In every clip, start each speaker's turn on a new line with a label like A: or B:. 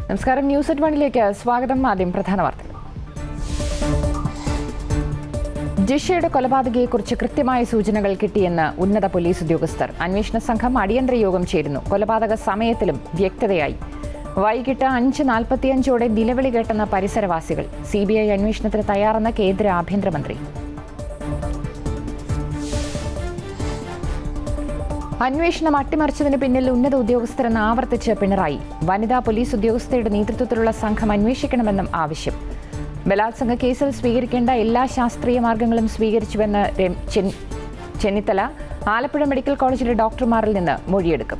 A: നമസ്കാരം news at വണിലേക്ക് സ്വാഗതം ആദ്യം പ്രധാന വാർത്തകൾ ജിഷയുടെ കൊലപാതകയെക്കുറിച്ച് കൃത്യമായ സൂചനകൾ കിട്ടിയെന്ന് ഉന്നത പോലീസ് ഉദ്യോഗസ്ഥർ അന്വേഷണ സംഘം അടിയന്തര യോഗം ചേരുന്നു കൊലപാതക സമയത്തിലും വ്യക്തതയായി വൈകിട്ട് അഞ്ച് നാൽപ്പത്തിയഞ്ചോടെ നിലവിളി കേട്ടെന്ന പരിസരവാസികൾ സി ബി ഐ അന്വേഷണത്തിന് തയ്യാറെന്ന കേന്ദ്ര ആഭ്യന്തരമന്ത്രി അന്വേഷണം അട്ടിമറിച്ചതിന് പിന്നിൽ ഉന്നത ഉദ്യോഗസ്ഥരെന്ന് ആവർത്തിച്ച് പിണറായി വനിതാ പോലീസ് ഉദ്യോഗസ്ഥയുടെ നേതൃത്വത്തിലുള്ള സംഘം അന്വേഷിക്കണമെന്നും ആവശ്യം ബലാത്സംഗ കേസിൽ സ്വീകരിക്കേണ്ട എല്ലാ ശാസ്ത്രീയ മാർഗങ്ങളും സ്വീകരിച്ചുവെന്ന് രം- ചെൻ- ചെന്നിത്തല ആലപ്പുഴ മെഡിക്കൽ കോളേജിലെ ഡോക്ടർമാരിൽ നിന്ന് മൊഴിയെടുക്കും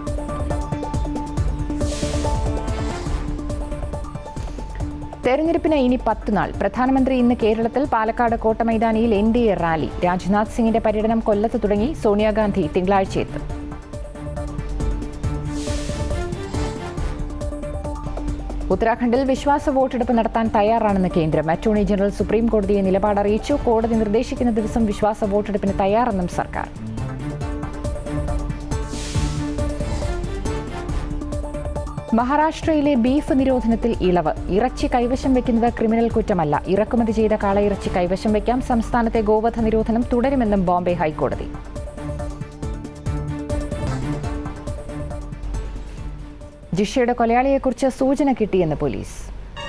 A: തെരഞ്ഞെടുപ്പിന് ഇനി പത്ത് നാൾ പ്രധാനമന്ത്രി ഇന്ന് കേരളത്തിൽ പാലക്കാട് കോട്ടമൈതാനിയിൽ N D A rally Rajnath സിംഗിന്റെ പര്യടനം കൊല്ലത്ത് തുടങ്ങി സോണിയാഗാന്ധി തിങ്കളാഴ്ച എത്തും ഉത്തരാഖണ്ഡിൽ വിശ്വാസ വോട്ടെടുപ്പ് നടത്താൻ തയ്യാറാണെന്ന് കേന്ദ്രം അറ്റോർണി ജനറൽ സുപ്രീം കോടതിയെ നിലപാട് അറിയിച്ചു കോടതി നിർദ്ദേശിക്കുന്ന ദിവസം വിശ്വാസ വോട്ടെടുപ്പിന് തയ്യാറെന്നും സർക്കാർ മഹാരാഷ്ട്രയിലെ ബീഫ് നിരോധനത്തിൽ ഇളവ് ഇറച്ചി കൈവശം വെക്കുന്നത് ക്രിമിനൽ കുറ്റമല്ല ഇറക്കുമതി ചെയ്ത കാളയിറച്ചി കൈവശം വയ്ക്കാം സംസ്ഥാനത്തെ ഗോവധ നിരോധനം തുടരുമെന്നും ബോംബെ ഹൈക്കോടതി ജിഷയുടെ കൊലയാളിയെക്കുറിച്ച് സൂചന കിട്ടിയെന്ന് പോലീസ്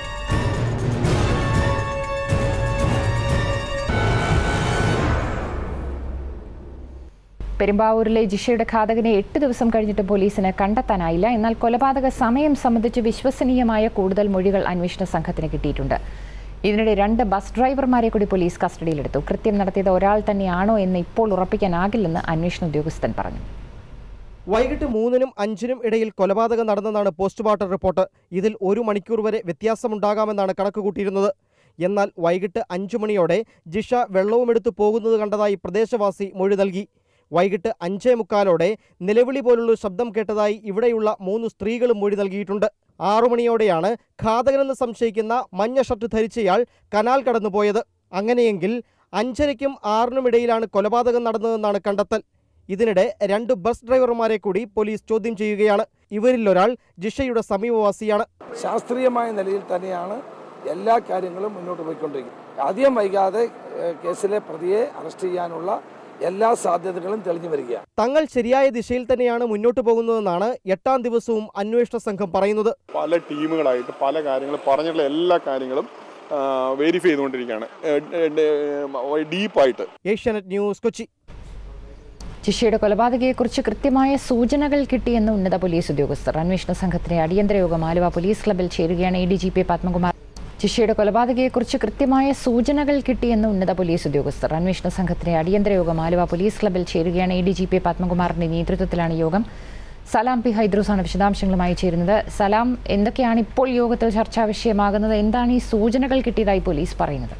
A: പെരുമ്പാവൂരിലെ ജിഷയുടെ ഘാതകനെ എട്ട് ദിവസം കഴിഞ്ഞിട്ട് പോലീസിന് കണ്ടെത്താനായില്ല എന്നാൽ കൊലപാതക സമയം സംബന്ധിച്ച് വിശ്വസനീയമായ കൂടുതൽ മൊഴികൾ അന്വേഷണ സംഘത്തിന് കിട്ടിയിട്ടുണ്ട് ഇതിനിടെ രണ്ട് ബസ് ഡ്രൈവർമാരെ കൂടി പോലീസ് കസ്റ്റഡിയിലെടുത്തു കൃത്യം നടത്തിയത് ഒരാൾ തന്നെയാണോ എന്ന് ഇപ്പോൾ ഉറപ്പിക്കാനാകില്ലെന്ന് അന്വേഷണ ഉദ്യോഗസ്ഥൻ പറഞ്ഞു
B: വൈകിട്ട് മൂന്നിനും അഞ്ചിനും ഇടയിൽ കൊലപാതകം നടന്നെന്നാണ് പോസ്റ്റ്മോർട്ടം റിപ്പോർട്ട് ഇതിൽ ഒരു മണിക്കൂർ വരെ വ്യത്യാസമുണ്ടാകാമെന്നാണ് കണക്കുകൂട്ടിയിരുന്നത് എന്നാൽ വൈകിട്ട് അഞ്ചു മണിയോടെ ജിഷ വെള്ളവുമെടുത്ത് പോകുന്നത് കണ്ടതായി പ്രദേശവാസി മൊഴി നൽകി വൈകിട്ട് അഞ്ചേ മുക്കാലോടെ നിലവിളി പോലുള്ള ശബ്ദം കേട്ടതായി ഇവിടെയുള്ള മൂന്ന് സ്ത്രീകളും മൊഴി നൽകിയിട്ടുണ്ട് ആറുമണിയോടെയാണ് ഘാതകനെന്ന് സംശയിക്കുന്ന മഞ്ഞ ഷർട്ട് ധരിച്ചയാൾ കനാൽ കടന്നുപോയത് അങ്ങനെയെങ്കിൽ അഞ്ചരയ്ക്കും ആറിനും ഇടയിലാണ് കൊലപാതകം നടന്നതെന്നാണ് കണ്ടെത്തൽ ഇതിനിടെ രണ്ട് ബസ് ഡ്രൈവർമാരെ കൂടി പോലീസ് ചോദ്യം ചെയ്യുകയാണ് ഇവരിൽ ഒരാൾ ജിഷയുടെ സമീപവാസിയാണ്
C: ശാസ്ത്രീയമായ നിലയിൽ തന്നെയാണ് എല്ലാ കാര്യങ്ങളും മുന്നോട്ട് പോയിക്കൊണ്ടിരിക്കുന്നത് അധികം വൈകാതെ ഏഹ്, കേസിലെ പ്രതിയെ അറസ്റ്റ് ചെയ്യാനുള്ള എല്ലാ സാധ്യതകളും തെളിഞ്ഞു വരികയാണ്
B: തങ്ങൾ ശരിയായ ദിശയിൽ തന്നെയാണ് മുന്നോട്ട് പോകുന്നതെന്നാണ് എട്ടാം ദിവസവും അന്വേഷണ സംഘം പറയുന്നത്
D: പല ടീമുകളായിട്ട് പല കാര്യങ്ങൾ പറഞ്ഞിട്ടുള്ള എല്ലാ കാര്യങ്ങളും വെരിഫൈ ചെയ്തുകൊണ്ടിരിക്കുകയാണ് ഡീപ്പായിട്ട്
B: ഏഷ്യാനെറ്റ് ന്യൂസ് കൊച്ചി
A: ജിഷയുടെ കൊലപാതകയെക്കുറിച്ച് കൃത്യമായ സൂചനകൾ കിട്ടിയെന്ന് ഉന്നത പോലീസ് ഉദ്യോഗസ്ഥർ അന്വേഷണ സംഘത്തിന്റെ അടിയന്തര യോഗം ആലുവ പോലീസ് ക്ലബിൽ ചേരുകയാണ് A D G P Padmakumar ജിഷയുടെ കൊലപാതകയെക്കുറിച്ച് കൃത്യമായ സൂചനകൾ കിട്ടിയെന്ന് ഉന്നത പോലീസ് ഉദ്യോഗസ്ഥർ അന്വേഷണ സംഘത്തിന്റെ അടിയന്തര യോഗം ആലുവ പോലീസ് ക്ലബിൽ ചേരുകയാണ് എ ഡി ജി പി പത്മകുമാറിന്റെ നേതൃത്വത്തിലാണ് യോഗം സലാം പി ഹൈദ്രൂസാണ് വിശദാംശങ്ങളുമായി ചേരുന്നത് സലാം എന്തൊക്കെയാണ് ഇപ്പോൾ യോഗത്തിൽ ചർച്ചാ വിഷയമാകുന്നത് എന്താണ് ഈ സൂചനകൾ കിട്ടിയതായി പോലീസ് പറയുന്നത്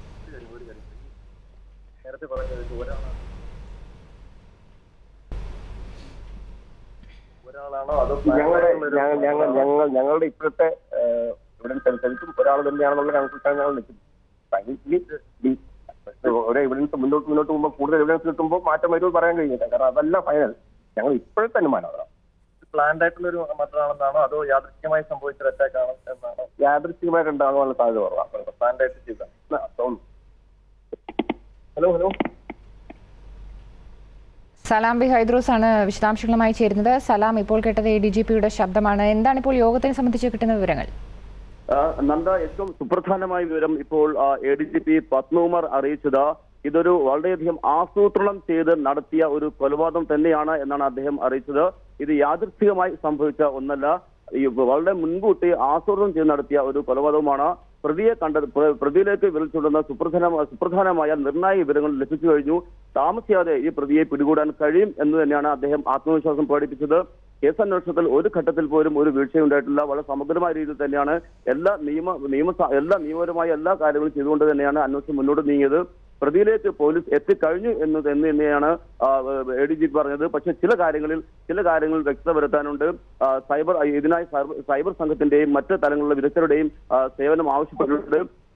E: ഞങ്ങളുടെ ഞങ്ങൾ ഞങ്ങൾ ഞങ്ങൾ ഞങ്ങളുടെ ഇപ്പോഴത്തെ എവിഡൻസ് അനുസരിച്ചും ഒരാൾ തന്നെയാണെന്നുള്ള കൺസൾട്ടാണ് ഞങ്ങൾ നിൽക്കുന്നത് Frankly, ഈ ഒരു എവിഡൻസ് മുന്നോട്ട് മുന്നോട്ട് പോകുമ്പോൾ കൂടുതൽ എവിഡൻസ് കിട്ടുമ്പോൾ മാറ്റം വരുമെന്ന് പറയാൻ കഴിയില്ല കാരണം അതല്ല ഫൈനൽ ഞങ്ങൾ ഇപ്പോഴത്തെ അനുമാനം അതാണ്
F: പ്ലാൻഡ് ആയിട്ടുള്ള ഒരു മറ്റൊരാളെന്നാണോ അതോ യാദൃശ്ചികമായി സംഭവിച്ച ഒരു അറ്റാക്ക് ആണോ എന്നാണോ
E: യാദൃശ്ചികമായിട്ട് ഉണ്ടാകാനുള്ള സാധ്യത കുറവാണ്
F: പ്ലാൻഡ് ആയിട്ട് ചെയ്ത
E: തോന്നുന്നു hello hello
A: Salam B Hydros ആണ് വിശദാംശങ്ങളുമായി ചേരുന്നത് സലാം ഇപ്പോൾ കേട്ടത് എ ഡി ജി പിയുടെ ശബ്ദമാണ് എന്താണ് ഇപ്പോൾ യോഗത്തെ സംബന്ധിച്ച് കിട്ടുന്ന വിവരങ്ങൾ
G: ആ, നന്ദ ഏറ്റവും സുപ്രധാനമായ വിവരം ഇപ്പോൾ A D G P Padmakumar അറിയിച്ചത് ഇതൊരു വളരെയധികം ആസൂത്രണം ചെയ്ത് നടത്തിയ ഒരു കൊലപാതകം തന്നെയാണ് എന്നാണ് അദ്ദേഹം അറിയിച്ചത് ഇത് യാദൃച്ഛികമായി സംഭവിച്ച ഒന്നല്ല ഈ വളരെ മുൻകൂട്ടി ആസൂത്രണം ചെയ്ത് നടത്തിയ ഒരു കൊലപാതകമാണ് പ്രതിയെ കണ്ടത് പ്ര- പ്രതിയിലേക്ക് വിളിച്ചുകൊണ്ടുവന്ന സുപ്രധാന സുപ്രധാനമായ നിർണായക വിവരങ്ങൾ ലഭിച്ചു കഴിഞ്ഞു താമസിയാതെ ഈ പ്രതിയെ പിടികൂടാൻ കഴിയും എന്ന് തന്നെയാണ് അദ്ദേഹം ആത്മവിശ്വാസം പ്രകടിപ്പിച്ചത് കേസന്വേഷണത്തിൽ ഒരു ഘട്ടത്തിൽ പോലും ഒരു വീഴ്ചയുണ്ടായിട്ടില്ല വളരെ സമഗ്രമായ രീതിയിൽ തന്നെയാണ് എല്ലാ നിയമ നിയമ എല്ലാ നിയമപരമായ എല്ലാ കാര്യങ്ങളും ചെയ്തുകൊണ്ട് തന്നെയാണ് അന്വേഷണം മുന്നോട്ട് നീങ്ങിയത് പ്രതിയിലേക്ക് പോലീസ് എത്തിക്കഴിഞ്ഞു എന്ന് എന്ന് തന്നെയാണ് എ ഡി ജി പറഞ്ഞത് പക്ഷേ ചില കാര്യങ്ങളിൽ ചില കാര്യങ്ങളിൽ വ്യക്തത വരുത്താനുണ്ട് ആ, സൈബർ ഇതിനായി സൈബർ- സൈബർ സംഘത്തിന്റെയും മറ്റ് തലങ്ങളിലുള്ള വിദഗ്ധരുടെയും ആ, സേവനം ആവശ്യപ്പെട്ടിട്ടുണ്ട്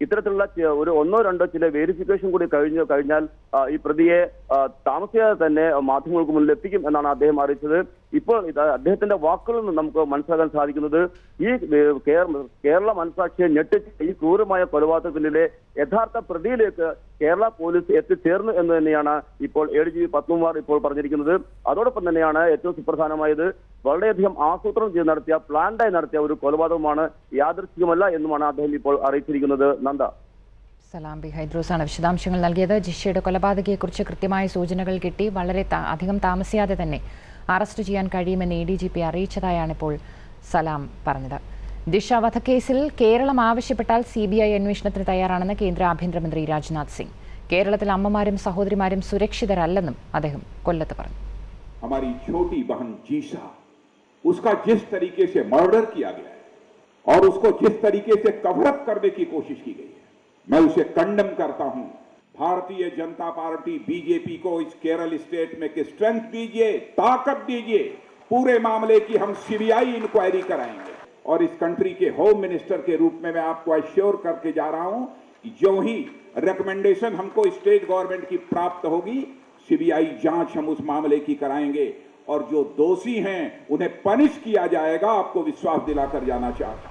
G: ഇത്തരത്തിലുള്ള ചി- ഒരു ഒന്നോ രണ്ടോ ചില വേരിഫിക്കേഷൻ കൂടി കഴിഞ്ഞു കഴിഞ്ഞാൽ ആ, ഈ പ്രതിയെ ആ, താമസിയാതെ തന്നെ മാധ്യമങ്ങൾക്ക് മുന്നിൽ എത്തിക്കും എന്നാണ് അദ്ദേഹം അറിയിച്ചത് ഇപ്പോൾ ഇത് അദ്ദേഹത്തിന്റെ വാക്കുകളിൽ നിന്ന് നമുക്ക് മനസ്സിലാക്കാൻ സാധിക്കുന്നത് ഈ ഏ, കേര- കേരള മനസാക്ഷിയെ ഞെട്ടിച്ച ഈ ക്രൂരമായ കൊലപാതകത്തിലെ യഥാർത്ഥ പ്രതിയിലേക്ക് കേരള പോലീസ് എത്തിച്ചേർന്നു എന്ന് തന്നെയാണ് ഇപ്പോൾ എ ഡി ജി പത്മകുമാർ ഇപ്പോൾ പറഞ്ഞിരിക്കുന്നത് അതോടൊപ്പം തന്നെയാണ് ഏറ്റവും സുപ്രധാനമായത് വളരെയധികം ആസൂത്രണം ചെയ്ത് നടത്തിയ പ്ലാൻഡായി നടത്തിയ ഒരു കൊലപാതകമാണ് യാദൃച്ഛികമല്ല എന്നുമാണ് അദ്ദേഹം ഇപ്പോൾ അറിയിച്ചിരിക്കുന്നത് നന്ദ
A: സലാം ബി ഹൈദ്രോസാണ് വിശദാംശങ്ങൾ നൽകിയത് ജിഷയുടെ കൊലപാതകയെക്കുറിച്ച് കൃത്യമായ സൂചനകൾ കിട്ടി വളരെ താ- അധികം താമസിയാതെ തന്നെ അറസ്റ്റ് ചെയ്യാൻ കഴിയുമെന്ന് എ ഡി ജി പി അറിയിച്ചതായാണ് ഇപ്പോൾ സലാം പറഞ്ഞത് ദിഷ വധക്കേസിൽ കേരളം ആവശ്യപ്പെട്ടാൽ സി ബി ഐ അന്വേഷണത്തിന് തയ്യാറാണെന്ന് കേന്ദ്ര ആഭ്യന്തരമന്ത്രി രാജ്നാഥ് സിംഗ് കേരളത്തിൽ അമ്മമാരും സഹോദരിമാരും സുരക്ഷിതരല്ലെന്നും അദ്ദേഹം കൊല്ലത്ത് പറഞ്ഞു
H: हमारी छोटी बहन जीशा उसका जिस तरीके से मर्डर किया गया है और उसको जिस तरीके से कवरअप करने की कोशिश की गई है मैं उसे कंडम करता हूं भारतीय जनता पार्टी बीजेपी को इस केरल स्टेट में की स्ट्रेंथ दीजिए ताकत दीजिए पूरे मामले की हम सीबीआई इंक्वायरी कराएंगे और इस कंट्री के होम मिनिस्टर के रूप में मैं आपको अश्योर करके जा रहा हूं कि जो ही रिकमेंडेशन हमको स्टेट गवर्नमेंट की प्राप्त होगी सीबीआई जांच हम उस मामले की कराएंगे और जो दोषी हैं उन्हें पनिश किया जाएगा आपको विश्वास दिलाकर जाना चाहता हूं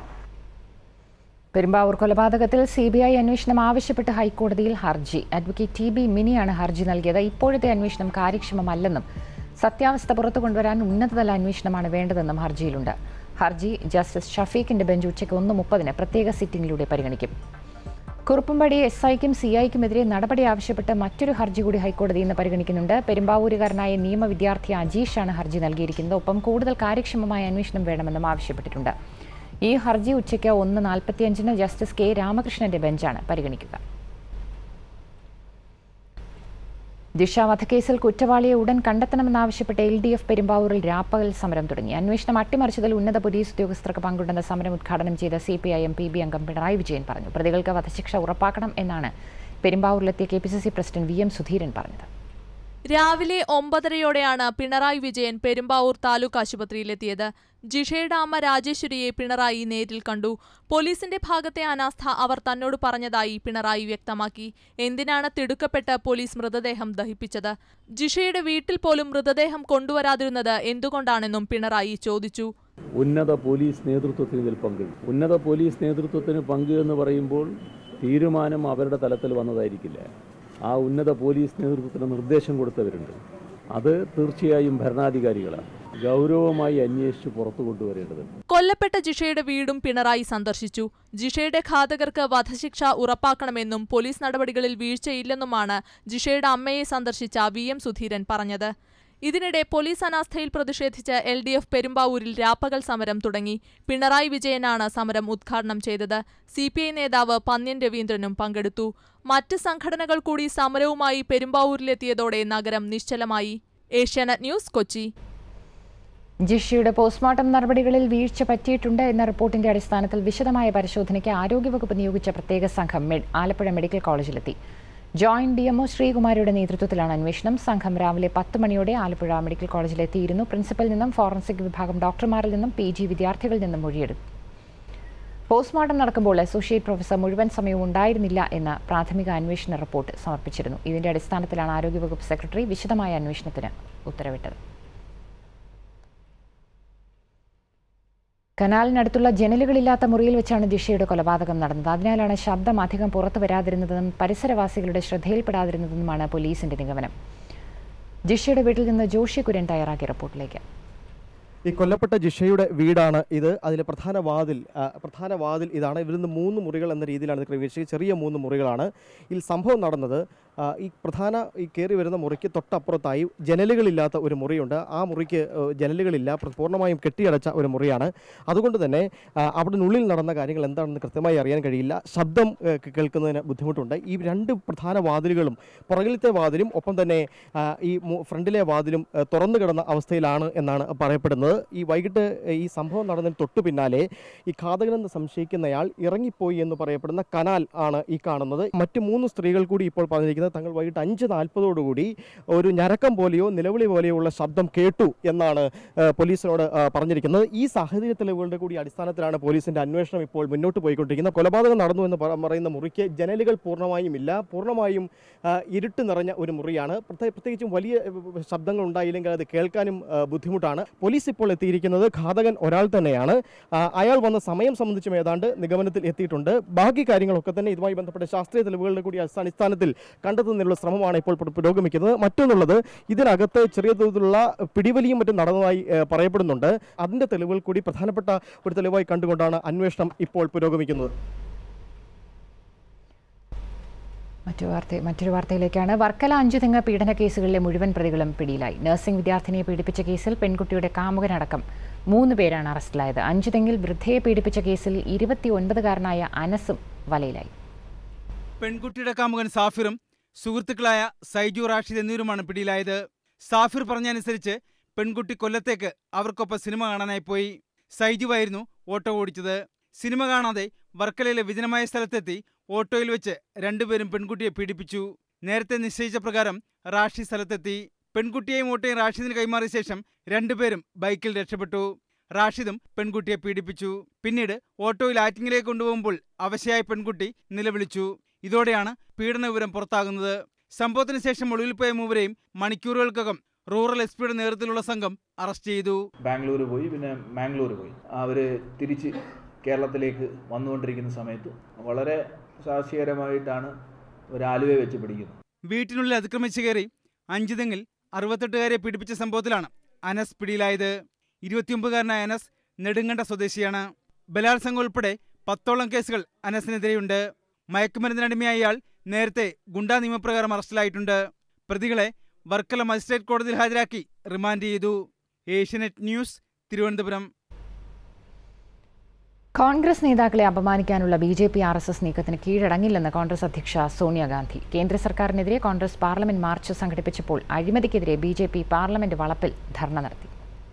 A: പെരുമ്പാവൂർ കൊലപാതകത്തിൽ സി ബി ഐ അന്വേഷണം ആവശ്യപ്പെട്ട് ഹൈക്കോടതിയിൽ ഹർജി അഡ്വക്കേറ്റ് ടി ബി മിനിയാണ് ഹർജി നൽകിയത് ഇപ്പോഴത്തെ അന്വേഷണം കാര്യക്ഷമമല്ലെന്നും സത്യാവസ്ഥ പുറത്തു കൊണ്ടുവരാൻ ഉന്നതതല അന്വേഷണമാണ് വേണ്ടതെന്നും ഹർജിയിലുണ്ട് ഹർജി ജസ്റ്റിസ് ഷഫീഖിന്റെ ബെഞ്ച് ഉച്ചയ്ക്ക് ഒന്ന് മുപ്പതിന് പ്രത്യേക സിറ്റിംഗിലൂടെ പരിഗണിക്കും കുറുപ്പുംപടി എസ് ഐക്കും സി ഐക്കുമെതിരെ നടപടി ആവശ്യപ്പെട്ട് മറ്റൊരു ഹർജി കൂടി ഹൈക്കോടതി ഇന്ന് പരിഗണിക്കുന്നുണ്ട് പെരുമ്പാവൂരുകാരനായ നിയമ വിദ്യാർത്ഥി അജീഷാണ് ഹർജി നൽകിയിരിക്കുന്നത് ഒപ്പം കൂടുതൽ കാര്യക്ഷമമായ അന്വേഷണം വേണമെന്നും ആവശ്യപ്പെട്ടിട്ടുണ്ട് ഈ ഹർജി ഉച്ചയ്ക്ക് ഒന്ന് നാൽപ്പത്തിയഞ്ചിന് ജസ്റ്റിസ് കെ രാമകൃഷ്ണന്റെ ബെഞ്ചാണ് പരിഗണിക്കുക ദിശ വധക്കേസിൽ കുറ്റവാളിയെ ഉടൻ കണ്ടെത്തണമെന്നാവശ്യപ്പെട്ട് എൽ ഡി എഫ് പെരുമ്പാവൂരിൽ രാപ്പകൽ സമരം തുടങ്ങി അന്വേഷണം അട്ടിമറിച്ചതിൽ ഉന്നത പോലീസ് ഉദ്യോഗസ്ഥർക്ക് പങ്കുണ്ടെന്ന സമരം ഉദ്ഘാടനം ചെയ്ത C P I M P B അംഗം പിണറായി വിജയൻ പറഞ്ഞു പ്രതികൾക്ക് വധശിക്ഷ ഉറപ്പാക്കണം എന്നാണ് പെരുമ്പാവൂരിലെത്തിയ K P C C president V M Sudheeran പറഞ്ഞത്
I: രാവിലെ ഒമ്പതരയോടെയാണ് പിണറായി വിജയൻ പെരുമ്പാവൂർ താലൂക്ക് ആശുപത്രിയിലെത്തിയത് ജിഷയുടെ അമ്മ രാജേശ്വരിയെ പിണറായി നേരിൽ കണ്ടു പോലീസിന്റെ ഭാഗത്തെ അനാസ്ഥ അവർ തന്നോട് പറഞ്ഞതായി പിണറായി വ്യക്തമാക്കി എന്തിനാണ് തിടുക്കപ്പെട്ട് പോലീസ് മൃതദേഹം ദഹിപ്പിച്ചത് ജിഷയുടെ വീട്ടിൽ പോലും മൃതദേഹം കൊണ്ടുവരാതിരുന്നത് എന്തുകൊണ്ടാണെന്നും പിണറായി ചോദിച്ചു
J: ഉന്നത പോലീസ് നേതൃത്വത്തിന് ഇതിൽ പങ്കുണ്ട് ഉന്നത പോലീസ് നേതൃത്വത്തിന് പങ്ക് എന്ന് പറയുമ്പോൾ തീരുമാനം അവരുടെ തലത്തിൽ വന്നതായിരിക്കില്ല ആ ഉന്നത പോലീസ് നേതൃത്വത്തിന് നിർദ്ദേശം കൊടുത്തവരുണ്ട് അത് തീർച്ചയായും ഭരണാധികാരികളാണ് ഗൗരവമായി അന്വേഷിച്ച് പുറത്തു കൊണ്ടുവരേണ്ടതുണ്ട്
I: കൊല്ലപ്പെട്ട ജിഷയുടെ വീടും പിണറായി സന്ദർശിച്ചു ജിഷയുടെ ഘാതകർക്ക് വധശിക്ഷ ഉറപ്പാക്കണമെന്നും പോലീസ് നടപടികളിൽ വീഴ്ചയില്ലെന്നുമാണ് ജിഷയുടെ അമ്മയെ സന്ദർശിച്ച വി എം സുധീരൻ പറഞ്ഞത് ഇതിനിടെ പോലീസ് അനാസ്ഥയിൽ പ്രതിഷേധിച്ച് എൽ ഡി എഫ് പെരുമ്പാവൂരിൽ രാപ്പകൽ സമരം തുടങ്ങി പിണറായി വിജയനാണ് സമരം ഉദ്ഘാടനം ചെയ്തത് സി പി ഐ നേതാവ് പന്ന്യൻ രവീന്ദ്രനും പങ്കെടുത്തു മറ്റ് സംഘടനകൾ കൂടി സമരവുമായി പെരുമ്പാവൂരിലെത്തിയതോടെ നഗരം നിശ്ചലമായി ഏഷ്യാനെറ്റ് ന്യൂസ് കൊച്ചി
A: ജിഷയുടെ പോസ്റ്റ്മോർട്ടം നടപടികളിൽ വീഴ്ച പറ്റിയിട്ടുണ്ട് എന്ന റിപ്പോർട്ടിന്റെ അടിസ്ഥാനത്തിൽ വിശദമായ പരിശോധനയ്ക്ക് ആരോഗ്യവകുപ്പ് നിയോഗിച്ച പ്രത്യേക സംഘം മെഡ് ആലപ്പുഴ മെഡിക്കൽ കോളേജിലെത്തി ജോയിന്റ് ഡി എംഒ ശ്രീകുമാരിയുടെ നേതൃത്വത്തിലാണ് അന്വേഷണം സംഘം രാവിലെ പത്ത് മണിയോടെ ആലപ്പുഴ മെഡിക്കൽ കോളേജിലെത്തിയിരുന്നു പ്രിൻസിപ്പൽ നിന്നും ഫോറൻസിക് വിഭാഗം ഡോക്ടർമാരിൽ നിന്നും പി ജി വിദ്യാർത്ഥികളിൽ നിന്നും മൊഴിയെടുത്തു പോസ്റ്റ്മോർട്ടം നടക്കുമ്പോൾ അസോസിയേറ്റ് പ്രൊഫസർ മുഴുവൻ സമയവും ഉണ്ടായിരുന്നില്ല എന്ന പ്രാഥമിക അന്വേഷണ റിപ്പോർട്ട് സമർപ്പിച്ചിരുന്നു ഇതിന്റെ അടിസ്ഥാനത്തിലാണ് ആരോഗ്യവകുപ്പ് സെക്രട്ടറി വിശദമായ അന്വേഷണത്തിന് ഉത്തരവിട്ടത് കനാലിനടുത്തുള്ള ജനലുകളില്ലാത്ത മുറിയിൽ വെച്ചാണ് ദിഷയുടെ കൊലപാതകം നടന്നത് അതിനാലാണ് ശബ്ദം അധികം പുറത്തു വരാതിരുന്നതെന്നും പരിസരവാസികളുടെ ശ്രദ്ധയിൽപ്പെടാതിരുന്നതെന്നുമാണ് പോലീസിന്റെ നിഗമനം ജിഷയുടെ വീട്ടിൽ നിന്ന് ജോഷി കുര്യൻ തയ്യാറാക്കിയ റിപ്പോർട്ടിലേക്ക്
B: ഈ കൊല്ലപ്പെട്ട ജിഷയുടെ വീടാണ് ഇത് അതിലെ പ്രധാന വാതിൽ ആ, പ്രധാന വാതിൽ ഇതാണ് ഇവരിൽ നിന്ന് മൂന്ന് മുറികൾ എന്ന രീതിയിലാണ് ഇത് ക്രമീകരിച്ചത് ചെറിയ മൂന്ന് മുറികളാണ് ഇതിൽ സംഭവം നടന്നത് ആ, ഈ പ്രധാന ഈ കയറി വരുന്ന മുറിക്ക് തൊട്ടപ്പുറത്തായി ജനലുകളില്ലാത്ത ഒരു മുറിയുണ്ട് ആ മുറിക്ക് ഏ, ജനലുകളില്ല പ്ര- പൂർണ്ണമായും കെട്ടിയടച്ച ഒരു മുറിയാണ് അതുകൊണ്ട് തന്നെ ആ, അവിടെ നിന്നുള്ളിൽ നടന്ന കാര്യങ്ങൾ എന്താണെന്ന് കൃത്യമായി അറിയാൻ കഴിയില്ല ശബ്ദം ഏ, കേ- കേൾക്കുന്നതിന് ബുദ്ധിമുട്ടുണ്ട് ഈ രണ്ട് പ്രധാന വാതിലുകളും പുറകിലത്തെ വാതിലും ഒപ്പം തന്നെ ആ, ഈ മു- ഫ്രണ്ടിലെ വാതിലും ഏ, തുറന്നു കിടന്ന അവസ്ഥയിലാണ് എന്നാണ് പറയപ്പെടുന്നത് ഈ വൈകിട്ട് ഏ, ഈ സംഭവം നടന്നതിന് തൊട്ടു പിന്നാലെ ഈ ഘാതകനെന്ന് സംശയിക്കുന്നയാൾ ഇറങ്ങിപ്പോയി എന്ന് പറയപ്പെടുന്ന കനാൽ ആണ് ഈ കാണുന്നത് മറ്റു മൂന്ന് സ്ത്രീകൾ കൂടി ഇപ്പോൾ പറഞ്ഞിരിക്കുന്നത് പറഞ്ഞിരിക്കുന്നത് തങ്ങൾ വൈകിട്ട് അഞ്ച് നാൽപ്പതോടുകൂടി ഒരു ഞരക്കം പോലെയോ നിലവിളി പോലെയോ ഉള്ള ശബ്ദം കേട്ടു എന്നാണ് ആ, പോലീസിനോട് ആ, പറഞ്ഞിരിക്കുന്നത് ഈ സാഹചര്യ തെളിവുകളുടെ കൂടി അടിസ്ഥാനത്തിലാണ് പോലീസിന്റെ അന്വേഷണം ഇപ്പോൾ മുന്നോട്ട് പോയിക്കൊണ്ടിരിക്കുന്നത് കൊലപാതകം നടന്നു എന്ന് പറ- പറയുന്ന മുറിക്ക് ജനലുകൾ പൂർണ്ണമായും ഇല്ല പൂർണ്ണമായും ആ, ഇരുട്ട് നിറഞ്ഞ ഒരു മുറിയാണ് പ്രത്യേക- പ്രത്യേകിച്ചും വലിയ ഏ, ശബ്ദങ്ങൾ ഉണ്ടായില്ലെങ്കിൽ അത് കേൾക്കാനും ആ, ബുദ്ധിമുട്ടാണ് പോലീസ് ഇപ്പോൾ എത്തിയിരിക്കുന്നത് ഘാതകൻ ഒരാൾ തന്നെയാണ് ആ, അയാൾ വന്ന സമയം സംബന്ധിച്ചും ഏതാണ്ട് നിഗമനത്തിൽ എത്തിയിട്ടുണ്ട് ബാക്കി കാര്യങ്ങളൊക്കെ തന്നെ ഇതുമായി ബന്ധപ്പെട്ട ശാസ്ത്രീയ തെളിവുകളുടെ കൂടി അടിസ്ഥാന- അടിസ്ഥാനത്തിൽ കണ്ടെത്തുന്നതിനുള്ള ശ്രമമാണ് ഇപ്പോൾ പുര- പുരോഗമിക്കുന്നത് മറ്റൊന്നുള്ളത് ഇതിനകത്ത് ചെറിയ തോതിലുള്ള പിടിവലിയും മറ്റും നടന്നതായി ഏ, പറയപ്പെടുന്നുണ്ട് അതിന്റെ തെളിവുകൾ കൂടി പ്രധാനപ്പെട്ട ഒരു തെളിവായി കണ്ടുകൊണ്ടാണ് അന്വേഷണം ഇപ്പോൾ പുരോഗമിക്കുന്നത്
A: മറ്റു വാർത്ത മറ്റൊരു വാർത്തയിലേക്കാണ് വർക്കല അഞ്ചുതെങ്ങ് പീഡന കേസുകളിലെ മുഴുവൻ പ്രതികളും പിടിയിലായി നഴ്സിംഗ് വിദ്യാർത്ഥിനിയെ പീഡിപ്പിച്ച കേസിൽ പെൺകുട്ടിയുടെ കാമുകനടക്കം മൂന്ന് പേരാണ് അറസ്റ്റിലായത് അഞ്ചുതെങ്ങിൽ വൃദ്ധയെ പീഡിപ്പിച്ച കേസിൽ ഇരുപത്തി ഒൻപതുകാരനായ അനസും വലയിലായി
K: പെൺകുട്ടിയുടെ കാമുകൻ സാഫിറും സുഹൃത്തുക്കളായ സൈജു റാഷിദ് എന്നിവരുമാണ് പിടിയിലായത് സാഫിർ പറഞ്ഞനുസരിച്ച് പെൺകുട്ടി കൊല്ലത്തേക്ക് അവർക്കൊപ്പം സിനിമ കാണാനായി പോയി സൈജുവായിരുന്നു ഓട്ടോ ഓടിച്ചത് സിനിമ കാണാതെ വർക്കലയിലെ വിജനമായ സ്ഥലത്തെത്തി ഓട്ടോയിൽ വെച്ച് രണ്ടുപേരും പെൺകുട്ടിയെ പീഡിപ്പിച്ചു നേരത്തെ നിശ്ചയിച്ച പ്രകാരം റാഷി സ്ഥലത്തെത്തി പെൺകുട്ടിയെയും ഓട്ടോയും റാഷിദിന് കൈമാറിയ ശേഷം രണ്ടുപേരും ബൈക്കിൽ രക്ഷപ്പെട്ടു റാഷിദും പെൺകുട്ടിയെ പീഡിപ്പിച്ചു പിന്നീട് ഓട്ടോയിൽ ആറ്റിങ്ങിലേക്ക് കൊണ്ടുപോകുമ്പോൾ അവശയായ പെൺകുട്ടി നിലവിളിച്ചു ഇതോടെയാണ് പീഡന വിവരം പുറത്താകുന്നത് സംഭവത്തിന് ശേഷം ഒളിവിൽ പോയ മൂവരെയും മണിക്കൂറുകൾക്കകം റൂറൽ എസ് പിയുടെ നേതൃത്വത്തിലുള്ള സംഘം അറസ്റ്റ് ചെയ്തു
L: ബാംഗ്ലൂർ പോയി പിന്നെ മാംഗ്ലൂർ പോയി അവർ തിരിച്ച് കേരളത്തിലേക്ക് വന്നുകൊണ്ടിരിക്കുന്ന സമയത്ത് വളരെ സാഹസികരമായിട്ടാണ് ഒരു ആലുവയെ വെച്ച് പിടിക്കുന്നത്
K: വീട്ടിനുള്ളിൽ അതിക്രമിച്ചു കയറി അഞ്ചുതെങ്ങിൽ അറുപത്തെട്ടുകാരെ പീഡിപ്പിച്ച സംഭവത്തിലാണ് അനസ് പിടിയിലായത് ഇരുപത്തിയൊമ്പതുകാരനായ അനസ് നെടുങ്കണ്ട സ്വദേശിയാണ് ബലാത്സംഗം ഉൾപ്പെടെ പത്തോളം കേസുകൾ അനസിനെതിരെയുണ്ട് മയക്കുമരുന്നിനടിമയായ ഇയാൾ നേരത്തെ ഗുണ്ടാ നിയമപ്രകാരം അറസ്റ്റിലായിട്ടുണ്ട് പ്രതികളെ വർക്കല മജിസ്ട്രേറ്റ് കോടതിയിൽ ഹാജരാക്കി റിമാൻഡ് ചെയ്തു ഏഷ്യനെറ്റ് ന്യൂസ് തിരുവനന്തപുരം
A: കോൺഗ്രസ് നേതാക്കളെ അപമാനിക്കാനുള്ള B J P R S S നീക്കത്തിന് കീഴടങ്ങില്ലെന്ന് കോൺഗ്രസ് അധ്യക്ഷ സോണിയാഗാന്ധി കേന്ദ്ര സർക്കാരിനെതിരെ കോൺഗ്രസ് പാർലമെന്റ് മാർച്ച് സംഘടിപ്പിച്ചപ്പോൾ അഴിമതിക്കെതിരെ ബി ജെ പി പാർലമെന്റ് വളപ്പിൽ ധർണ നടത്തി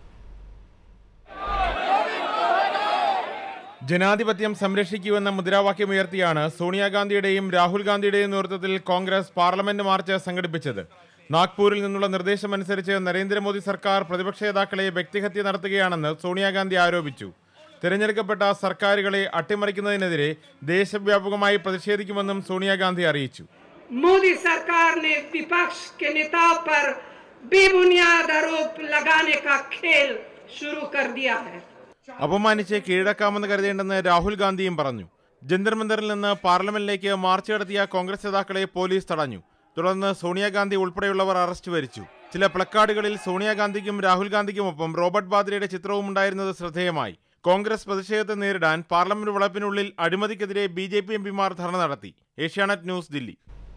M: ജനാധിപത്യം സംരക്ഷിക്കുമെന്ന മുദ്രാവാക്യമുയർത്തിയാണ് സോണിയാഗാന്ധിയുടെയും രാഹുൽ ഗാന്ധിയുടെയും നേതൃത്വത്തിൽ കോൺഗ്രസ് പാർലമെന്റ് മാർച്ച് സംഘടിപ്പിച്ചത് നാഗ്പൂരിൽ നിന്നുള്ള നിർദ്ദേശമനുസരിച്ച് നരേന്ദ്രമോദി സർക്കാർ പ്രതിപക്ഷ നേതാക്കളെ വ്യക്തിഹത്യ നടത്തുകയാണെന്ന് സോണിയാഗാന്ധി ആരോപിച്ചു തിരഞ്ഞെടുക്കപ്പെട്ട സർക്കാരുകളെ അട്ടിമറിക്കുന്നതിനെതിരെ ദേശവ്യാപകമായി പ്രതിഷേധിക്കുമെന്നും സോണിയാഗാന്ധി അറിയിച്ചു
N: मोदी सरकार ने विपक्ष के नेताओं पर बेबुनियाद आरोप लगाने का खेल शुरू कर दिया है
M: അപമാനിച്ച് കീഴടക്കാമെന്ന് കരുതേണ്ടെന്ന് രാഹുൽ ഗാന്ധിയും പറഞ്ഞു ജന്തർ മന്ദറിൽ നിന്ന് പാർലമെന്റിലേക്ക് മാർച്ച് നടത്തിയ കോൺഗ്രസ് നേതാക്കളെ പോലീസ് തടഞ്ഞു തുടർന്ന് സോണിയാഗാന്ധി ഉൾപ്പെടെയുള്ളവർ അറസ്റ്റ് വരിച്ചു ചില പ്ലക്കാർഡുകളിൽ സോണിയാഗാന്ധിക്കും രാഹുൽ ഗാന്ധിക്കുമൊപ്പം റോബർട്ട് വാദ്രയുടെ ചിത്രവും ഉണ്ടായിരുന്നത് ശ്രദ്ധേയമായി കോൺഗ്രസ് പ്രതിഷേധത്തെ നേരിടാൻ പാർലമെന്റ് വളപ്പിനുള്ളിൽ അഴിമതിക്കെതിരെ ബി ജെ പി എംപിമാർ ധർണ നടത്തി ഏഷ്യാനെറ്റ് ന്യൂസ് ദില്ലി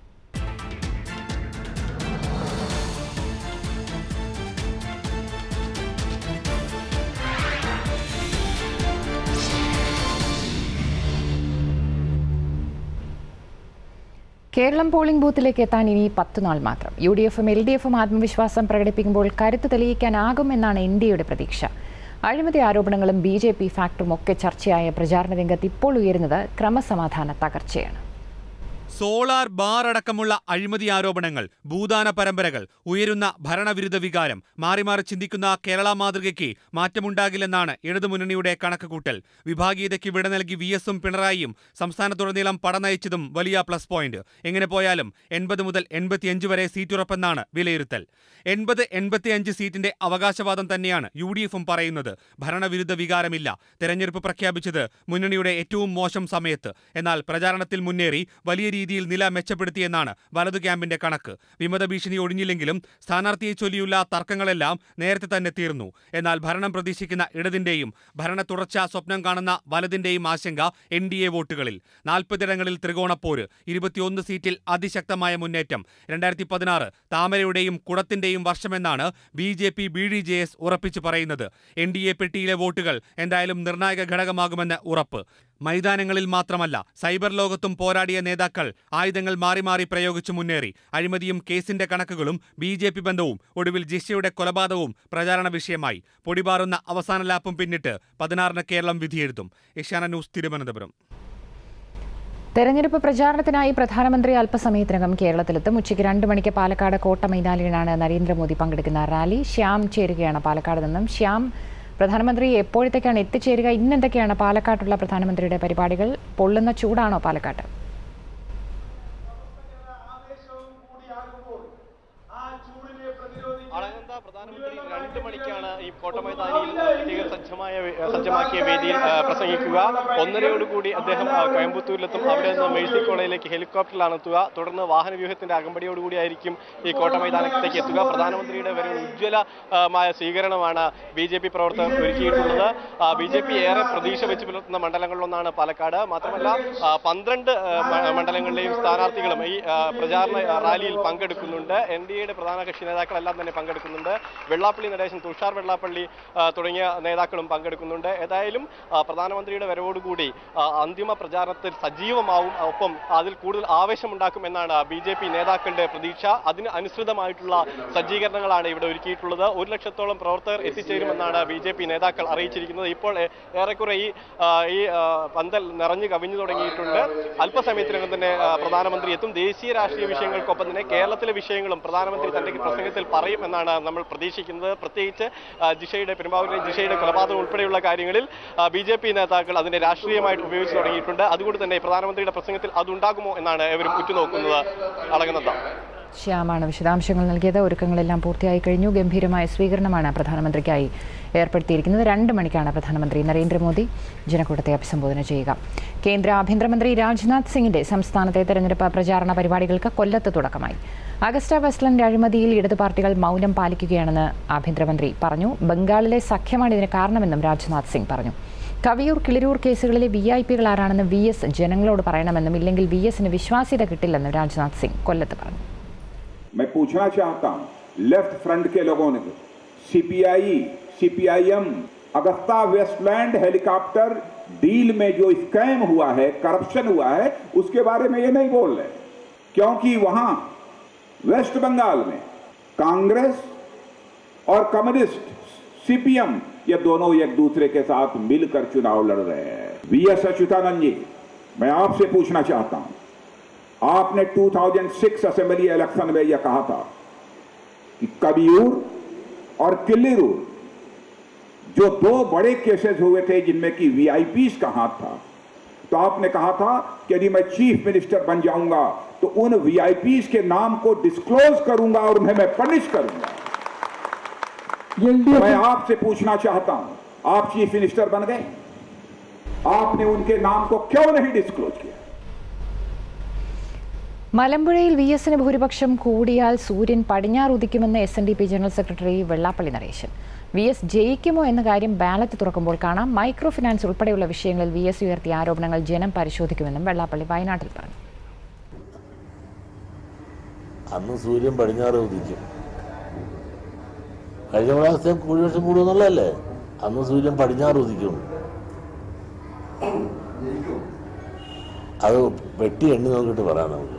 A: കേരളം പോളിംഗ് ബൂത്തിലേക്ക് എത്താൻ ഇനി പത്ത് നാൾ മാത്രം യു ഡി എഫും എൽ ഡി എഫും ആത്മവിശ്വാസം പ്രകടിപ്പിക്കുമ്പോൾ കരുത്ത് തെളിയിക്കാനാകുമെന്നാണ് എൻ ഡി എയുടെ പ്രതീക്ഷ അഴിമതി ആരോപണങ്ങളും ബി ജെ പി ഫാക്ടറും ഒക്കെ ചർച്ചയായ പ്രചാരണ രംഗത്ത് ഇപ്പോൾ ഉയരുന്നത് ക്രമസമാധാന തകർച്ചയാണ്
O: സോളാർ ബാർ അടക്കമുള്ള അഴിമതി ആരോപണങ്ങൾ ഭൂദാന പരമ്പരകൾ ഉയരുന്ന ഭരണവിരുദ്ധ വികാരം മാറി മാറി ചിന്തിക്കുന്ന കേരള മാതൃകയ്ക്ക് മാറ്റമുണ്ടാകില്ലെന്നാണ് ഇടതുമുന്നണിയുടെ കണക്കുകൂട്ടൽ വിഭാഗീയതയ്ക്ക് വിട നൽകി വി എസും പിണറായിയും സംസ്ഥാനത്തുടനീളം പടനയിച്ചതും വലിയ പ്ലസ് പോയിന്റ് എങ്ങനെ പോയാലും എൺപത് മുതൽ എൺപത്തിയഞ്ച് വരെ സീറ്റുറപ്പെന്നാണ് വിലയിരുത്തൽ എൺപത് എൺപത്തിയഞ്ച് സീറ്റിന്റെ അവകാശവാദം തന്നെയാണ് യു ഡി എഫും പറയുന്നത് ഭരണവിരുദ്ധ വികാരമില്ല തെരഞ്ഞെടുപ്പ് പ്രഖ്യാപിച്ചത് മുന്നണിയുടെ ഏറ്റവും മോശം സമയത്ത് എന്നാൽ പ്രചാരണത്തിൽ മുന്നേറി വലിയ രീതിയിൽ നില മെച്ചപ്പെടുത്തിയെന്നാണ് വലതു ക്യാമ്പിന്റെ കണക്ക് വിമത ഭീഷണി ഒഴിഞ്ഞില്ലെങ്കിലും സ്ഥാനാർത്ഥിയെ ചൊല്ലിയുള്ള തർക്കങ്ങളെല്ലാം നേരത്തെ തന്നെ തീർന്നു എന്നാൽ ഭരണം പ്രതീക്ഷിക്കുന്ന ഇടതിന്റെയും ഭരണ തുടർച്ച സ്വപ്നം കാണുന്ന വലതിന്റെയും ആശങ്ക എൻ ഡി എ വോട്ടുകളിൽ നാൽപ്പതിടങ്ങളിൽ ത്രികോണപ്പോര് ഇരുപത്തിയൊന്ന് സീറ്റിൽ അതിശക്തമായ മുന്നേറ്റം രണ്ടായിരത്തി പതിനാറ് താമരയുടെയും കുടത്തിന്റെയും വർഷമെന്നാണ് B J P B D J S ഉറപ്പിച്ചു പറയുന്നത് എൻ ഡി എ പെട്ടിയിലെ വോട്ടുകൾ എന്തായാലും നിർണായക ഘടകമാകുമെന്ന് ഉറപ്പ് മൈതാനങ്ങളിൽ മാത്രമല്ല സൈബർ ലോകത്തും പോരാടിയ നേതാക്കൾ ആയുധങ്ങൾ മാറി മാറി പ്രയോഗിച്ചു മുന്നേറി അഴിമതിയും കേസിന്റെ കണക്കുകളും ബി ജെ പി ബന്ധവും ഒടുവിൽ ജിഷയുടെ കൊലപാതകവും പ്രചാരണ വിഷയമായി പൊടിപാറുന്ന അവസാന ലാപ്പും പിന്നിട്ട് പതിനാറിന് കേരളം വിധിയെഴുതും ഏഷ്യാന ന്യൂസ് തിരുവനന്തപുരം
A: തെരഞ്ഞെടുപ്പ് പ്രചാരണത്തിനായി പ്രധാനമന്ത്രി അല്പസമയത്തിനകം കേരളത്തിലെത്തും ഉച്ചയ്ക്ക് രണ്ട് മണിക്ക് പാലക്കാട് കോട്ട മൈതാനിയിലാണ് നരേന്ദ്രമോദി പങ്കെടുക്കുന്ന റാലി ശ്യാം ചേരുകയാണ് പാലക്കാട് നിന്നും ശ്യാം പ്രധാനമന്ത്രി എപ്പോഴത്തേക്കാണ് എത്തിച്ചേരുക ഇന്നെന്തൊക്കെയാണ് പാലക്കാട്ടുള്ള പ്രധാനമന്ത്രിയുടെ പരിപാടികൾ പൊള്ളുന്ന ചൂടാണോ പാലക്കാട്ട്
P: അളകന്ത പ്രധാനമന്ത്രി രണ്ട് മണിക്കാണ് ഈ കോട്ടമൈതാനിയിൽ പ്രത്യേക സജ്ജമായ വേ- സജ്ജമാക്കിയ വേദിയിൽ ആ, പ്രസംഗിക്കുക ഒന്നരയോടുകൂടി അദ്ദേഹം ആ, കോയമ്പത്തൂരിലെത്തും അവിടെ നിന്ന് മേഴ്സി കോളേജിലേക്ക് ഹെലികോപ്റ്ററിലാണ് എത്തുക തുടർന്ന് വാഹന വ്യൂഹത്തിന്റെ അകമ്പടിയോടുകൂടിയായിരിക്കും ഈ കോട്ടമൈതാനത്തേക്ക് എത്തുക പ്രധാനമന്ത്രിയുടെ വരെ ഉജ്ജ്വലമായ സ്വീകരണമാണ് ബി ജെ പി പ്രവർത്തകർ ഒരുക്കിയിട്ടുള്ളത് ബി ജെ പി ഏറെ പ്രതീക്ഷ വെച്ച് പുലർത്തുന്ന മണ്ഡലങ്ങളിലൊന്നാണ് പാലക്കാട് മാത്രമല്ല ആ, പന്ത്രണ്ട് ആ, മ- മണ്ഡലങ്ങളിലെയും സ്ഥാനാർത്ഥികളും ഈ ആ, പ്രചാരണ ആ, റാലിയിൽ പങ്കെടുക്കുന്നുണ്ട് എൻ ഡി എയുടെ പ്രധാന കക്ഷി നേതാക്കളെല്ലാം തന്നെ പങ്കെടുക്കുന്നുണ്ട് വെള്ളാപ്പള്ളി നടേശൻ തുഷാർ വെള്ളാപ്പള്ളി ആ, തുടങ്ങിയ നേതാക്കളും പങ്കെടുക്കുന്നുണ്ട് ഏതായാലും ആ, പ്രധാനമന്ത്രിയുടെ വരവോടുകൂടി ആ, അന്തിമ പ്രചാരണത്തിൽ സജീവമാവും ഒപ്പം അതിൽ കൂടുതൽ ആവേശമുണ്ടാക്കും എന്നാണ് ബി ജെ പി നേതാക്കളുടെ പ്രതീക്ഷ അതിന് അനുസൃതമായിട്ടുള്ള സജ്ജീകരണങ്ങളാണ് ഇവിടെ ഒരുക്കിയിട്ടുള്ളത് ഒരു ലക്ഷത്തോളം പ്രവർത്തകർ എത്തിച്ചേരുമെന്നാണ് ബി ജെ പി നേതാക്കൾ അറിയിച്ചിരിക്കുന്നത് ഇപ്പോൾ ഏ- ഏറെക്കുറെ ഈ ആ, ഈ ആ, പന്തൽ നിറഞ്ഞു കവിഞ്ഞു തുടങ്ങിയിട്ടുണ്ട് അല്പസമയത്തിനകം തന്നെ ആ, പ്രധാനമന്ത്രി എത്തും ദേശീയ രാഷ്ട്രീയ വിഷയങ്ങൾക്കൊപ്പം തന്നെ കേരളത്തിലെ വിഷയങ്ങളും പ്രധാനമന്ത്രി തന്റെ പ്രസംഗത്തിൽ പറയും എന്നാണ് നമ്മൾ പ്രതീക്ഷിക്കുന്നത് പ്രത്യേകിച്ച് ആ, ജിഷയുടെ പെരുമ്പാവൂരിലെ ജിഷയുടെ കൊലപാതകം ഉൾപ്പെടെയുള്ള കാര്യങ്ങളിൽ ബി ജെ പി നേതാക്കൾ അതിനെ രാഷ്ട്രീയമായിട്ട് ഉപയോഗിച്ച് തുടങ്ങിയിട്ടുണ്ട് അതുകൊണ്ട് തന്നെ പ്രധാനമന്ത്രിയുടെ പ്രസംഗത്തിൽ അതുണ്ടാകുമോ എന്നാണ് ഇവരും ഉറ്റുനോക്കുന്നത് അളകുന്നത്
A: ശ്യാമാണ് വിശദാംശങ്ങൾ നൽകിയത് ഒരുക്കങ്ങളെല്ലാം പൂർത്തിയായി കഴിഞ്ഞു ഗംഭീരമായ സ്വീകരണമാണ് പ്രധാനമന്ത്രിക്കായി ഏർപ്പെടുത്തിയിരിക്കുന്നത് രണ്ട് മണിക്കാണ് പ്രധാനമന്ത്രി നരേന്ദ്രമോദി ജനക്കൂട്ടത്തെ അഭിസംബോധന ചെയ്യുക കേന്ദ്ര ആഭ്യന്തരമന്ത്രി രാജ്നാഥ് സിംഗിന്റെ സംസ്ഥാനത്തെ തെരഞ്ഞെടുപ്പ് പ്രചാരണ പരിപാടികൾക്ക് കൊല്ലത്ത് തുടക്കമായി അഗസ്റ്റ വെസ്റ്റ്ലൻഡ് അഴിമതിയിൽ ഇടതു പാർട്ടികൾ മൗനം പാലിക്കുകയാണെന്ന് ആഭ്യന്തരമന്ത്രി പറഞ്ഞു ബംഗാളിലെ സഖ്യമാണ് ഇതിന് കാരണമെന്നും രാജ്നാഥ് സിംഗ് പറഞ്ഞു കവിയൂർ കിളിരൂർ കേസുകളിലെ വി ഐ പികൾ ആരാണെന്ന് വി എസ് ജനങ്ങളോട് പറയണമെന്നും ഇല്ലെങ്കിൽ വി എസിന് വിശ്വാസ്യത കിട്ടില്ലെന്നും രാജ്നാഥ് സിംഗ് കൊല്ലത്ത് പറഞ്ഞു
H: मैं पूछना चाहता हूं लेफ्ट फ्रंट के लोगों ने CPI CPIM Agusta Westland helicopter deal में जो स्कैम हुआ है करप्शन हुआ है उसके बारे में ये नहीं बोल रहे क्योंकि वहां वेस्ट बंगाल में कांग्रेस और कम्युनिस्ट सीपीएम ये दोनों एक दूसरे के साथ मिलकर चुनाव लड़ रहे हैं वी एस अच्युतानंद जी मैं आपसे पूछना चाहता हूं आपने 2006 असेंबली इलेक्शन में यह कहा था कि कबियूर और किल्लीरूर जो दो बड़े केसेस हुए थे जिनमें कि वीआईपीस का हाथ था तो आपने कहा था कि यदि मैं चीफ मिनिस्टर बन जाऊंगा तो उन वीआईपीस के नाम को डिस्क्लोज करूंगा और उन्हें मैं पनिश करूंगा मैं आपसे पूछना चाहता हूं आप चीफ मिनिस्टर बन गए आपने उनके नाम को क्यों नहीं डिस्क्लोज किया
A: മലമ്പുഴയിൽ വി എസിന് ഭൂരിപക്ഷം കൂടിയാൽ സൂര്യൻ പടിഞ്ഞാറുദിക്കുമെന്ന് S N D P general secretary Vellappally Nareshan V S ജയിക്കുമോ എന്ന കാര്യം ബാലറ്റ് തുറക്കുമ്പോൾ കാണാം മൈക്രോ ഫിനാൻസ് ഉൾപ്പെടെയുള്ള വിഷയങ്ങളിൽ വി എസ് ഉയർത്തിയ ആരോപണങ്ങൾ ജനം പരിശോധിക്കുമെന്നും വെള്ളാപ്പള്ളി വയനാട്ടിൽ പറഞ്ഞു
Q: അന്ന് സൂര്യൻ പടിഞ്ഞാറ് ഉദിക്കും കഴിഞ്ഞ പ്രാവശ്യം ഭൂരിപക്ഷം കൂടുമെന്നുള്ളതല്ലേ അന്ന് സൂര്യൻ പടിഞ്ഞാറ് ഉദിക്കും അത് വെട്ടി എണ്ണി നോക്കിയിട്ട് പറയാം നമുക്ക്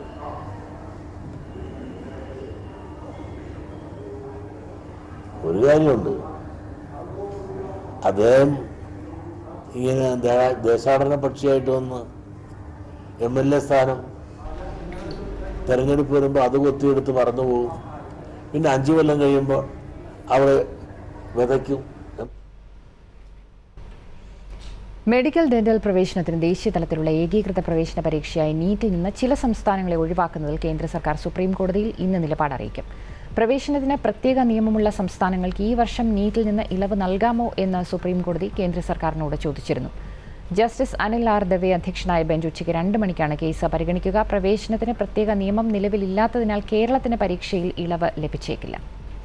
Q: ഒരു കാര്യമുണ്ട് അദ്ദേഹം ഇങ്ങനെ ദേ- ദേശാടന പക്ഷിയായിട്ട് വന്ന് എം എൽ എ സ്ഥാനം തെരഞ്ഞെടുപ്പ് വരുമ്പോൾ അത് കൊത്തിയെടുത്ത് പറന്നു പോകും പിന്നെ അഞ്ചു കൊല്ലം കഴിയുമ്പോൾ അവിടെ വിതയ്ക്കും
A: മെഡിക്കൽ ഡെന്റൽ പ്രവേശനത്തിന് ദേശീയ തലത്തിലുള്ള ഏകീകൃത പ്രവേശന പരീക്ഷയായി നീറ്റിൽ നിന്ന് ചില സംസ്ഥാനങ്ങളെ ഒഴിവാക്കുന്നതിൽ കേന്ദ്ര സർക്കാർ സുപ്രീം കോടതിയിൽ ഇന്ന് നിലപാട് അറിയിക്കും പ്രവേശനത്തിന് പ്രത്യേക നിയമമുള്ള സംസ്ഥാനങ്ങൾക്ക് ഈ വർഷം നീറ്റിൽ നിന്ന് ഇളവ് നൽകാമോ എന്ന് സുപ്രീം കോടതി കേന്ദ്ര സർക്കാരിനോട് ചോദിച്ചിരുന്നു ജസ്റ്റിസ് അനിൽ ആർ ദവെ അധ്യക്ഷനായ ബെഞ്ച് ഉച്ചയ്ക്ക് രണ്ട് മണിക്കാണ് കേസ് പരിഗണിക്കുക പ്രവേശനത്തിന് പ്രത്യേക നിയമം നിലവിലില്ലാത്തതിനാൽ കേരളത്തിന് പരീക്ഷയിൽ ഇളവ് ലഭിച്ചേക്കില്ല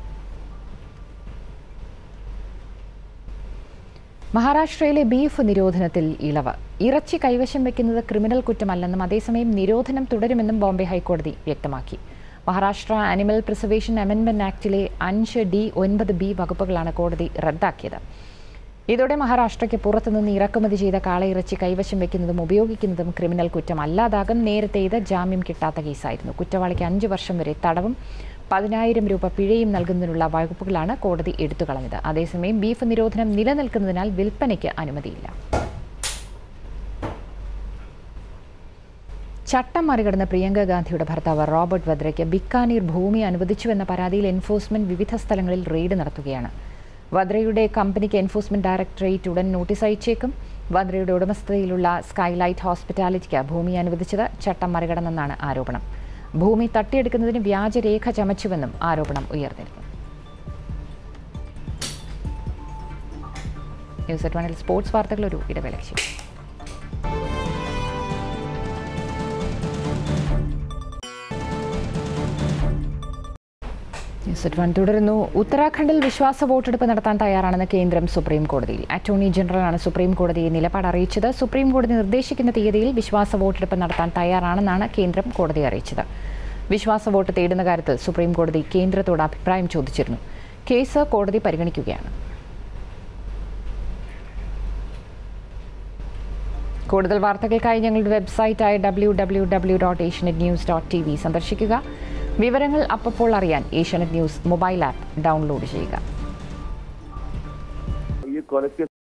A: മഹാരാഷ്ട്രയിലെ ബീഫ് നിരോധനത്തിൽ ഇളവ് ഇറച്ചി കൈവശം വെക്കുന്നത് ക്രിമിനൽ കുറ്റമല്ലെന്നും അതേസമയം നിരോധനം തുടരുമെന്നും ബോംബെ ഹൈക്കോടതി വ്യക്തമാക്കി മഹാരാഷ്ട്ര ആനിമൽ പ്രിസർവേഷൻ അമെൻമെന്റ് ആക്ടിലെ അഞ്ച് ഡി ഒൻപത് ബി വകുപ്പുകളാണ് കോടതി റദ്ദാക്കിയത് ഇതോടെ മഹാരാഷ്ട്രയ്ക്ക് പുറത്തുനിന്ന് ഇറക്കുമതി ചെയ്ത കാളയിറച്ചി കൈവശം വെക്കുന്നതും ഉപയോഗിക്കുന്നതും ക്രിമിനൽ കുറ്റമല്ലാതാകും നേരത്തെ ഇത് ജാമ്യം കിട്ടാത്ത കേസായിരുന്നു കുറ്റവാളിക്ക് അഞ്ച് വർഷം വരെ തടവും പതിനായിരം രൂപ പിഴയും നൽകുന്നതിനുള്ള വകുപ്പുകളാണ് കോടതി എടുത്തുകളഞ്ഞത് അതേസമയം ബീഫ് നിരോധനം നിലനിൽക്കുന്നതിനാൽ വിൽപ്പനയ്ക്ക് അനുമതിയില്ല ചട്ടം മറികടന്ന് പ്രിയങ്ക ഗാന്ധിയുടെ ഭർത്താവ് റോബർട്ട് വദ്രയ്ക്ക് ബിക്കാനീർ ഭൂമി അനുവദിച്ചുവെന്ന പരാതിയിൽ എൻഫോഴ്സ്മെന്റ് വിവിധ സ്ഥലങ്ങളിൽ റെയ്ഡ് നടത്തുകയാണ് വദ്രയുടെ കമ്പനിക്ക് എൻഫോഴ്സ്മെന്റ് ഡയറക്ടറേറ്റ് ഉടൻ നോട്ടീസ് അയച്ചേക്കും വദ്രയുടെ ഉടമസ്ഥതയിലുള്ള സ്കൈലൈറ്റ് ഹോസ്പിറ്റാലിറ്റിക്ക് ഭൂമി അനുവദിച്ചത് ചട്ടം മറികടന്നെന്നാണ് ആരോപണം ഭൂമി തട്ടിയെടുക്കുന്നതിന് വ്യാജരേഖ ചമച്ചുവെന്നും ആരോപണം ഉയർന്നിരുന്നു ന്യൂസ് എറ്റ് വണിൽ സ്പോർട്സ് വാർത്തകൾ ഒരു ഇടവേളയ്ക്ക് ശേഷം ന്യൂസ് എറ്റ് വൺ തുടരുന്നു ഉത്തരാഖണ്ഡിൽ വിശ്വാസ വോട്ടെടുപ്പ് നടത്താൻ തയ്യാറാണെന്ന് കേന്ദ്രം സുപ്രീം കോടതിയിൽ അറ്റോർണി ജനറലാണ് സുപ്രീം കോടതിയെ നിലപാട് അറിയിച്ചത് സുപ്രീം കോടതി നിർദ്ദേശിക്കുന്ന തീയതിയിൽ വിശ്വാസ വോട്ടെടുപ്പ് നടത്താൻ തയ്യാറാണെന്നാണ് കേന്ദ്രം കോടതിയെ അറിയിച്ചത് വിശ്വാസ വോട്ട് തേടുന്ന കാര്യത്തിൽ സുപ്രീം കോടതി കേന്ദ്രത്തോട് അഭിപ്രായം ചോദിച്ചിരുന്നു കേസ് കോടതി പരിഗണിക്കുകയാണ് കൂടുതൽ വാർത്തകൾക്കായി ഞങ്ങളുടെ വെബ്സൈറ്റായ W W W dot Asianet news dot T V സന്ദർശിക്കുക വിവരങ്ങൾ അപ്പോൾ അറിയാൻ Asianet news mobile app download ചെയ്യുക
G: ഈ കൊലയ്ക്ക്